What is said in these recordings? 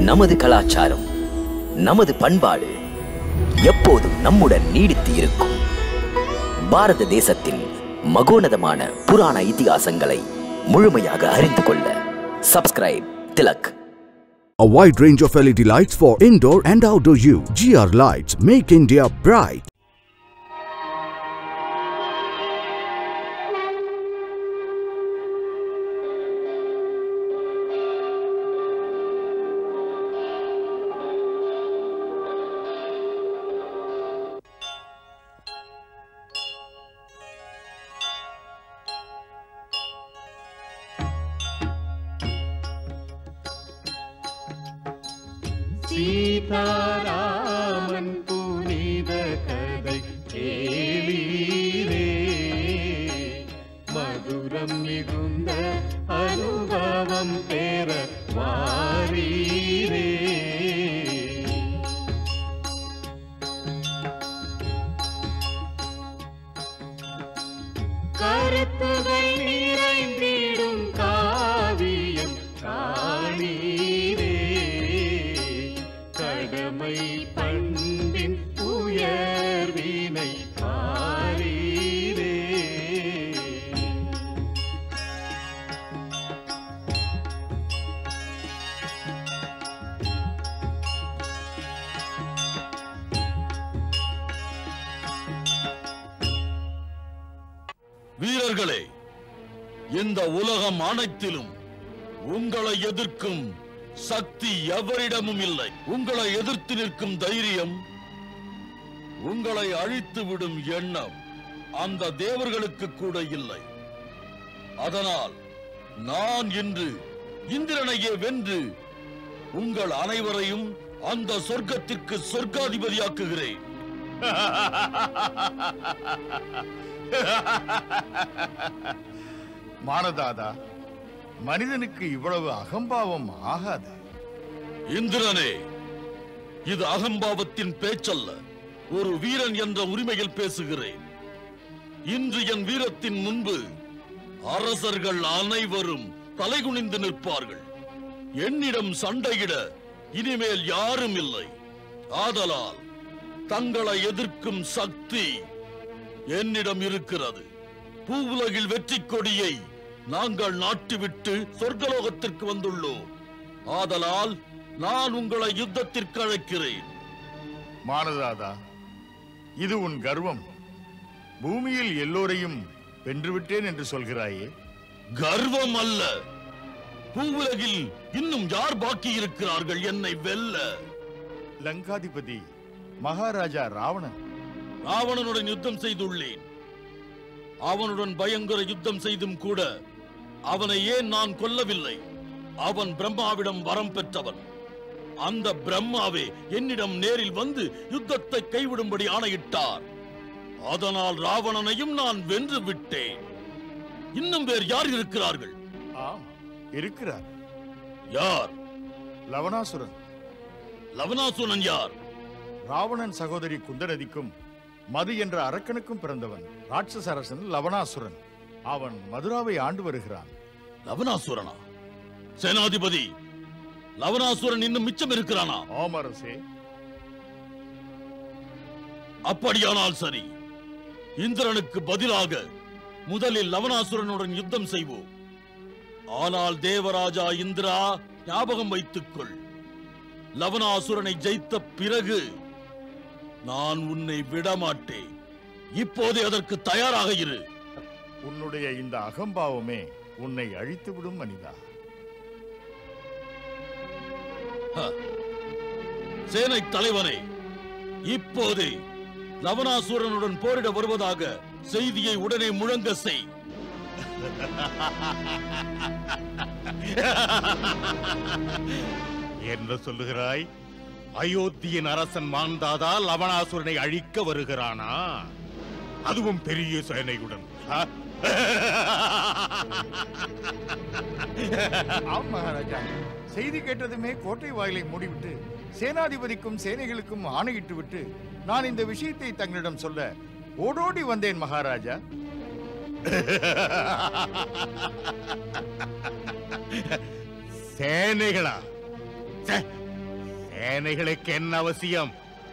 நமது கலாச்சாரம் நமது பண்பாடு எப்போதும் நம்முடன் நீடித்து இருக்கும் பாரத தேசத்தின் மகோனதமான புராண இதிகாசங்களை முழுமையாக அறிந்து கொள்ள subscribe Tilak A wide range of LED lights for indoor and outdoor use. GR Lights make India bright. Seetharaman புனித கதை கேளீரே மதுரம் மிகுந்த அனுபவம் பெற வாரீரே கருத்துகள் நிறைந்திடும் காவியம் காணீரே கடமை பண்பின் உயர்வினை பாரீரே வீரர்களே இந்த உலகம் அனைத்திலும் உங்களை எதிர்க்கும் சக்தி எவரிடமும் இல்லை உங்களை எதிர்த்து நிற்கும் தைரியம் உங்களை அழித்து விடும் எண்ணம் அந்த தேவர்களுக்கு கூட இல்லை அதனால் நான் இன்று இந்திரனையே வென்று உங்கள் அனைவரையும் அந்த சொர்க்கத்திற்கு சொர்க்காதிபதியாக்குகிறேன் மானதாதா மனிதனுக்கு இவ்வளவு அகம்பாவம் ஆகாது இந்திரனே இது அகம்பாவத்தின் பேச்சல்ல ஒரு வீரன் என்ற உரிமையில் பேசுகிறேன் இன்று என் வீரத்தின் முன்பு அரசர்கள் அனைவரும் தலைகுனிந்து நிற்பார்கள் என்னிடம் சண்டையிட இனிமேல் யாரும் இல்லை ஆதலால் தங்களை எதிர்க்கும் சக்தி என்னிடம் இருக்கிறது பூவுலகில் வெற்றி கொடியை நாங்கள் நாட்டிவிட்டு சொர்க்கலோகத்திற்கு வந்துள்ளோம் ஆதலால் நான் உங்களை யுத்தத்திற்கு அழைக்கிறேன் மானதாதா இது உன் கர்வம் பூமியில் எல்லோரையும் வென்றுவிட்டேன் என்று சொல்கிறாயே கர்வம் அல்ல பூவுலகில் இன்னும் யார் பாக்கி இருக்கிறார்கள் என்னை வெல்ல லங்காதிபதி மகாராஜா ராவணன் ராவணனுடன் யுத்தம் செய்துள்ளேன் அவனுடன் பயங்கர யுத்தம் செய்தும் கூட அவனை ஏன் நான் கொல்லவில்லை அவன் பிரம்மாவிடம் வரம் பெற்றவன் அந்த பிரம்மாவே என்னிடம் நேரில் வந்து யுத்தத்தை கைவிடும்படி ஆணையிட்டார் அதனால் ராவணனையும் நான் வென்று விட்டேன் இன்னும் வேறு யார் இருக்கிறார்கள் ஆம் இருக்கிறார் யார் லவணாசுரன் லவனாசுரன் யார் ராவணன் சகோதரி குந்தநதிக்கும் மது என்ற அரக்கனுக்கும் பிறந்தவன் ராட்சச அரசன் லவணாசுரன் அவன் மதுராவை ஆண்டு வருகிறான் லவனாசுரனா சேனாதிபதி லவனாசுரன் இன்னும் மிச்சம் இருக்கிறானா ஆமரசே அப்படியானால் சரி இந்திரனுக்கு பதிலாக முதலில் லவனாசுரனுடன் யுத்தம் செய்வோம் ஆனால் தேவராஜா இந்திரா ஞாபகம் வைத்துக்கொள் லவனாசுரனை ஜெயித்த பிறகு நான் உன்னை விடமாட்டேன் இப்போதே அதற்கு தயாராக இரு உன்னுடைய இந்த அகம்பாவமே உன்னை அழித்துவிடும் மனிதா சேனை தலைவனே இப்போதே லவனாசுரனுடன் போரிட வருவதாக செய்தியை உடனே முழங்க செய் என்ன சொல்லுகிறாய் அயோத்தியின் அரசன் மாந்தாதா லவணாசுரனை அழிக்க வருகிறானா அதுவும் பெரிய சேனையுடன் ஆ? ஆம் மகாராஜா செய்தி கேட்டதுமே கோட்டை வாயிலை மூடிவிட்டு சேனாதிபதிக்கும் சேனைகளுக்கும் ஆணையிட்டு விட்டு நான் இந்த விஷயத்தை தங்களிடம் சொல்ல ஓடோடி வந்தேன் மகாராஜா சேனைகளா ச்சே, சேனைகளுக்கு என்ன அவசியம்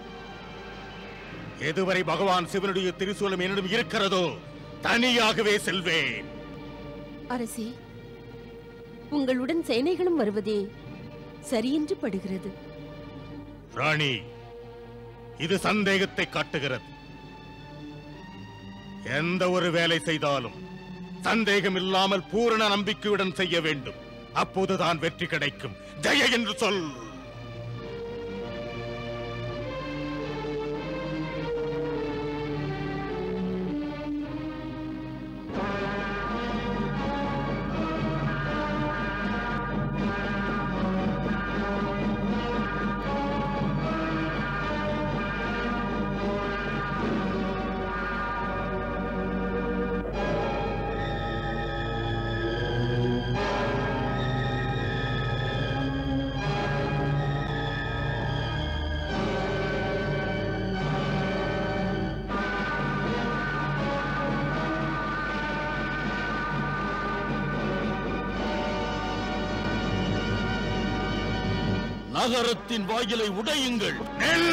எதுவரை பகவான் சிவனுடைய திருசூலம் என்னிடம் இருக்கிறதோ தனியாகவே செல்வேன் அரசே உங்களுடன் சேனைகளும் வருவதே சரியென்று படுகிறது ராணி இது சந்தேகத்தை காட்டுகிறது எந்த ஒரு வேலை செய்தாலும் சந்தேகம் இல்லாமல் பூரண நம்பிக்கையுடன் செய்ய வேண்டும் அப்போதுதான் வெற்றி கிடைக்கும் ஜெய என்று சொல் நகரத்தின் வாயிலை உடையுங்கள் நெல்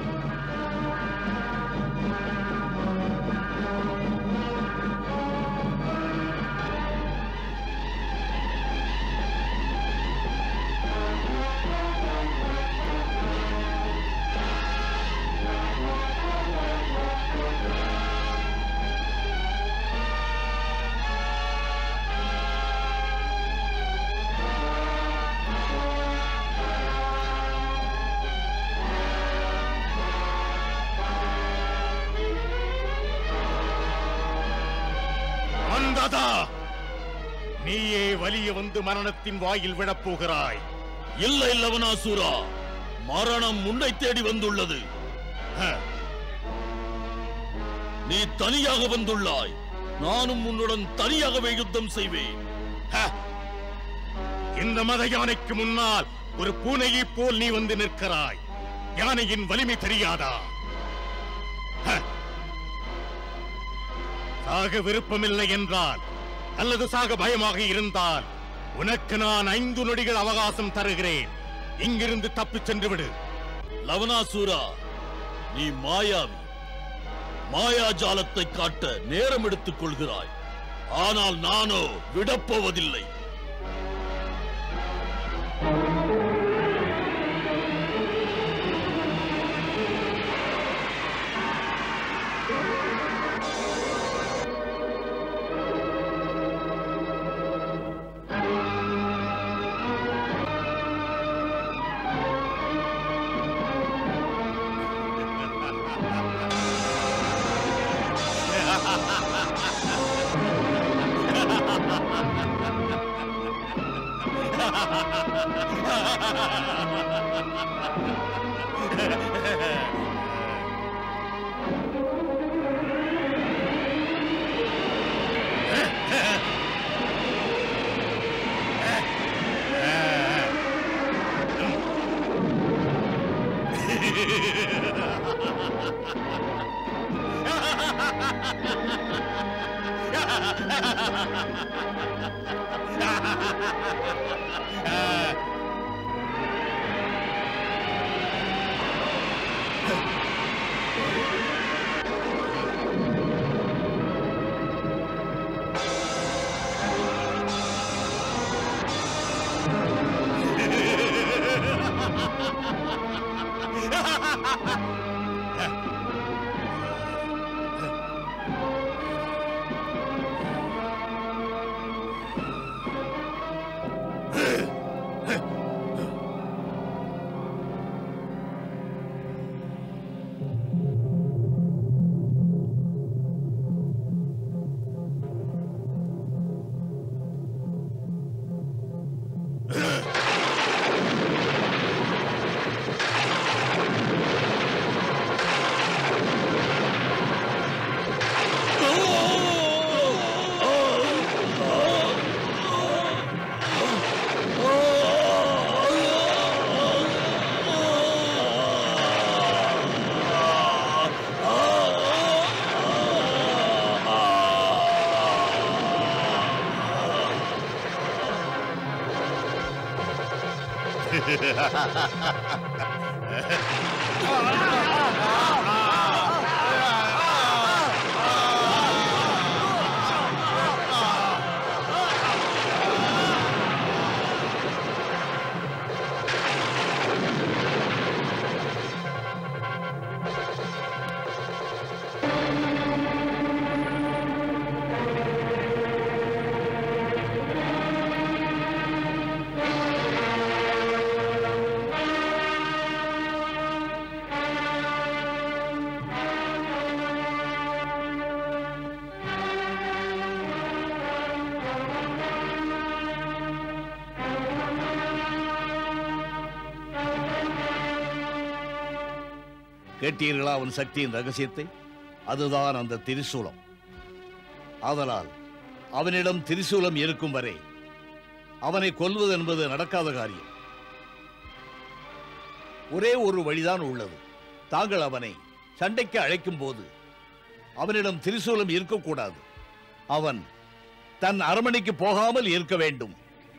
வந்ததா நீயே வலிய வந்து மரணத்தின் வாயில் விழப் போகிறாய் இல்லை லவனாசூரா மரணம் உன்னை தேடி வந்துள்ளது ஹ, நீ தனியாக வந்துள்ளாய் நானும் உன்னுடன் தனியாகவே யுத்தம் செய்வேன் ஹ. இந்த மத யானைக்கு முன்னால் ஒரு பூனையைப் போல் நீ வந்து நிற்கிறாய் யானையின் வலிமை தெரியாதா ஹ. சாக விருப்பமில்லை என்றால் அல்லது சாக பயமாக இருந்தால் உனக்கு நான் ஐந்து நொடிகள் அவகாசம் தருகிறேன் இங்கிருந்து தப்பிச் சென்று விடு லவனாசூரா நீ மாயாவி மாயாஜாலத்தை காட்ட நேரம் எடுத்துக் கொள்கிறாய் ஆனால் நானோ விடப்போவதில்லை கேட்டீர்களா அவன் சக்தியின் ரகசியத்தை அதுதான் அந்த திரிசூலம் ஆதலால் அவனிடம் திரிசூலம் இருக்கும் வரை அவனை கொல்வது என்பது நடக்காத காரியம் ஒரே ஒரு வழிதான் உள்ளது தாங்கள் அவனை சண்டைக்கு அழைக்கும் போது அவனிடம் திரிசூலம் இருக்கக்கூடாது அவன் தன் அரமனைக்கு போகாமல் இருக்க வேண்டும்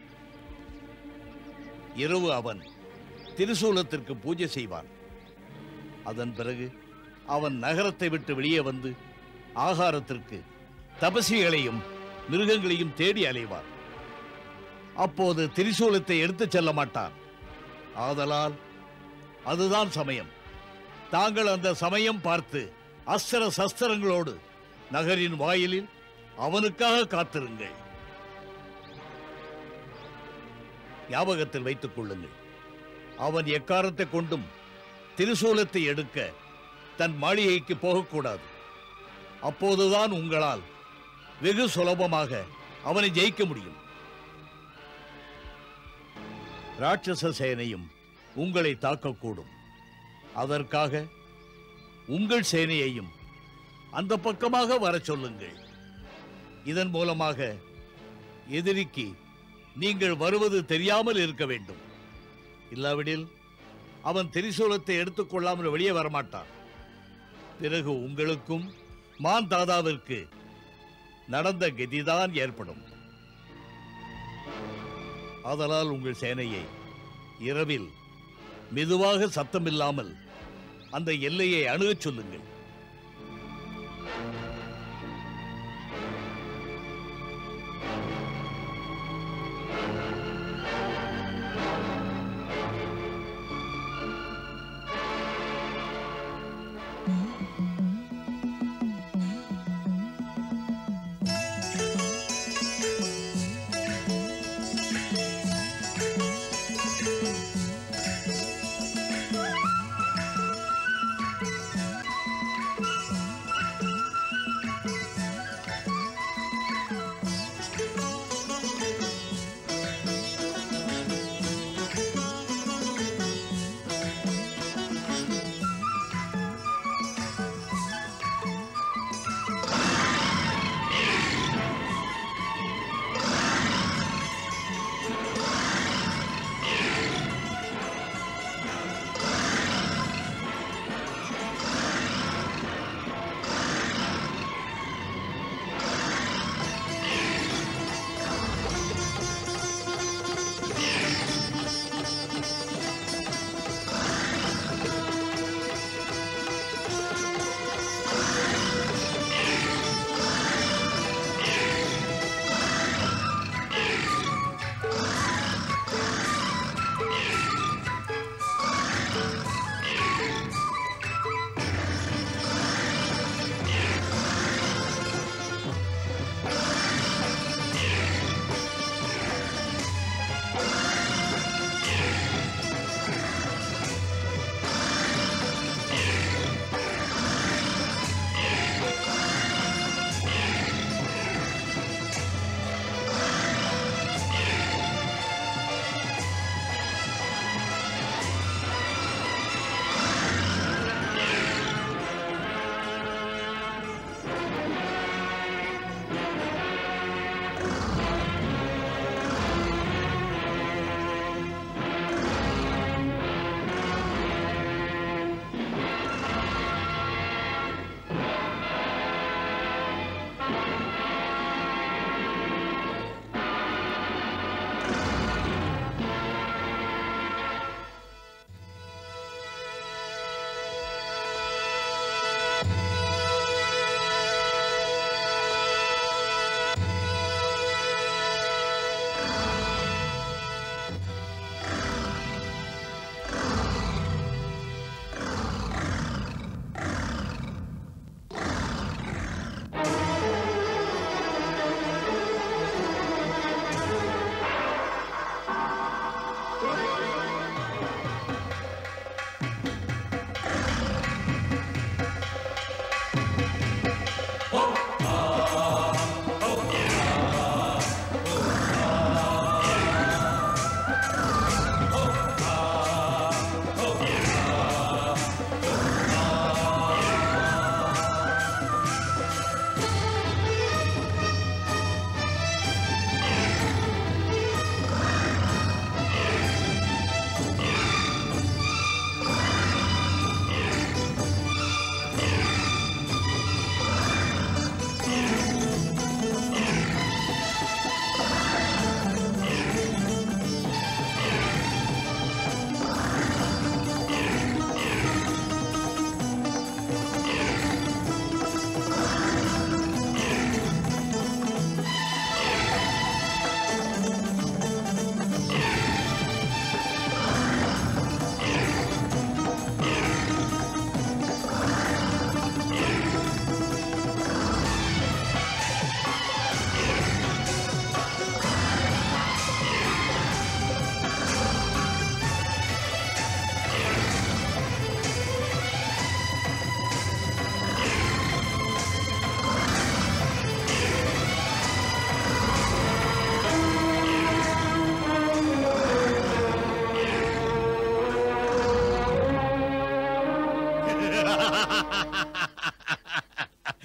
இரவு அவன் திரிசூலத்திற்கு பூஜை செய்வான் அதன் பிறகு அவன் நகரத்தை விட்டு வெளியே வந்து ஆகாரத்திற்கு தபசிகளையும் மிருகங்களையும் தேடி அலைவான் அப்போது திரிசூலத்தை எடுத்துச் செல்ல மாட்டான் ஆதலால் அதுதான் சமயம் தாங்கள் அந்த சமயம் பார்த்து அஸ்திர சஸ்திரங்களோடு நகரின் வாயிலில் அவனுக்காக காத்திருங்கள் ஞாபகத்தில் வைத்துக் கொள்ளுங்கள் அவன் எக்காரத்தை கொண்டும் திரிசூலத்தை எடுக்க தன் மாளிகைக்கு போகக்கூடாது அப்போதுதான் உங்களால் வெகு சுலபமாக அவனை ஜெயிக்க முடியும் ராட்சச சேனையும் உங்களை தாக்கக்கூடும் அதற்காக உங்கள் சேனையையும் அந்த பக்கமாக வரச் சொல்லுங்கள் இதன் மூலமாக எதிரிக்கு நீங்கள் வருவது தெரியாமல் இருக்க வேண்டும் இல்லாவிடில் அவன் திரிசூலத்தை எடுத்துக்கொள்ளாமல் வெளியே வரமாட்டான் பிறகு உங்களுக்கும் மான் தாதாவிற்கு நடந்த கதிதான் ஏற்படும் ஆதலால் உங்கள் சேனையை இரவில் மெதுவாக சத்தமில்லாமல் அந்த எல்லையை அணுகச் சொல்லுங்கள்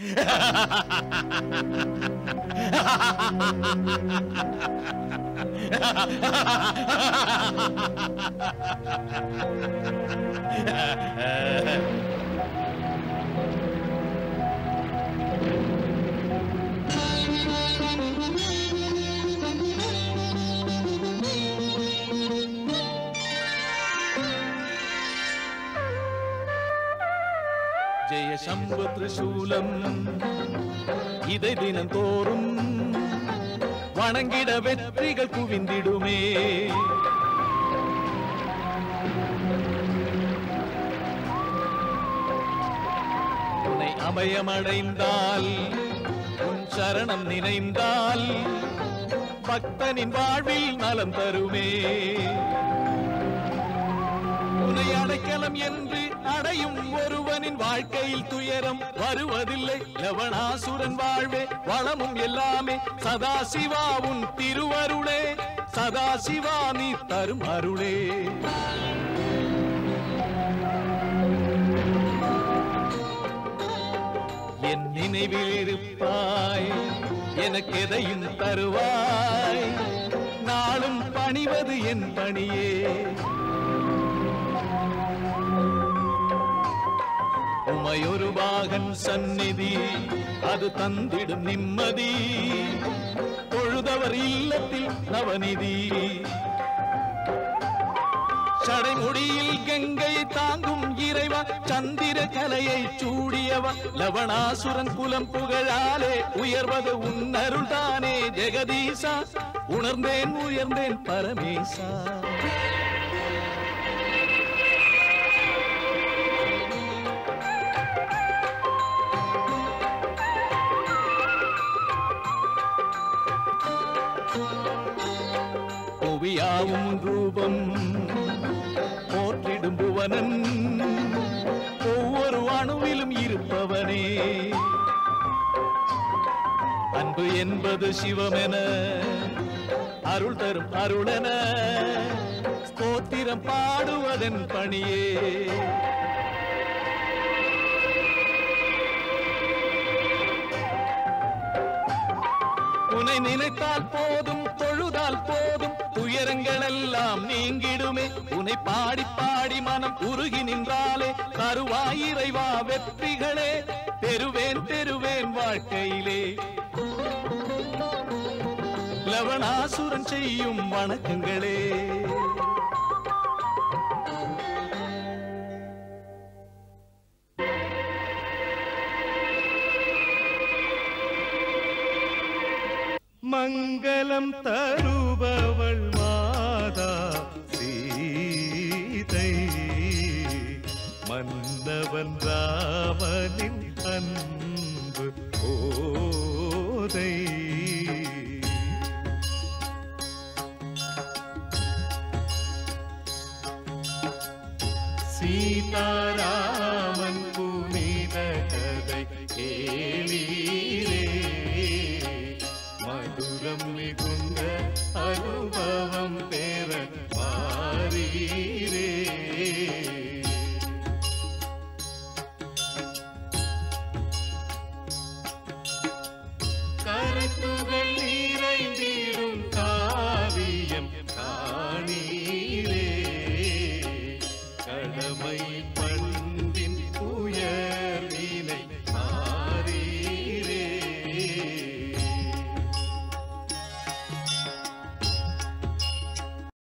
ஜெய சம்பு திரிசூலம் இதை தினந்தோறும் வணங்கிட வெற்றிகள் குவிந்திடுமே உன்னை அபயமடைந்தால் உன் சரணம் நினைந்தால் பக்தனின் வாழ்வில் நலம் தருமே உன்னை அடைக்கலம் என்று அடையும் ஒருவனின் வாழ்க்கையில் துயரம் வருவதில்லை லவணாசுரன் வாழ்வே வளமும் எல்லாமே சதாசிவா உன் திருவருளே சதாசிவா நீ தரும் அருளே என் நினைவில் இருப்பாய் எனக்கு எதையும் தருவாய் நாளும் பணிவது என் பணியே உமையொரு பாகன் சந்நிதி அது தந்திடும் நிம்மதி தொழுதவர் இல்லத்தில் நவநிதி சடைமுடியில் கங்கை தாங்கும் இறைவா சந்திர கலையை சூடியவா லவணாசுரன் குலம் புகழாலே உயர்வது உன்னருள் தானே ஜெகதீசா உணர்ந்தேன் உயர்ந்தேன் பரமேசா புவியாவும் ரூபம் போற்றிடும் புவனன் ஒவ்வொரு அணுவிலும் இருப்பவனே அன்பு என்பது சிவமென அருள் தரும் அருளென ஸ்தோத்திரம் பாடுவதன் பணியே உன்னை நினைத்தால் போதும் தொழுதால் போதும் துயரங்கள் எல்லாம் நீங்கிடுமே உன்னை பாடி பாடி மனம் உருகி நின்றாலே தருவாய் இறைவா வெற்றிகளே பெறுவேன் பெறுவேன் வாழ்க்கையிலே லவணாசுரன் செய்யும் வணக்கங்களே மங்களம் தருபவள் மாதா சீதை மன்னவன் ராமனின் அன்பு போதை சீதாராமன் புனித கதை கேளீரே மதுரம் மிகுந்த அனுபவம் பெ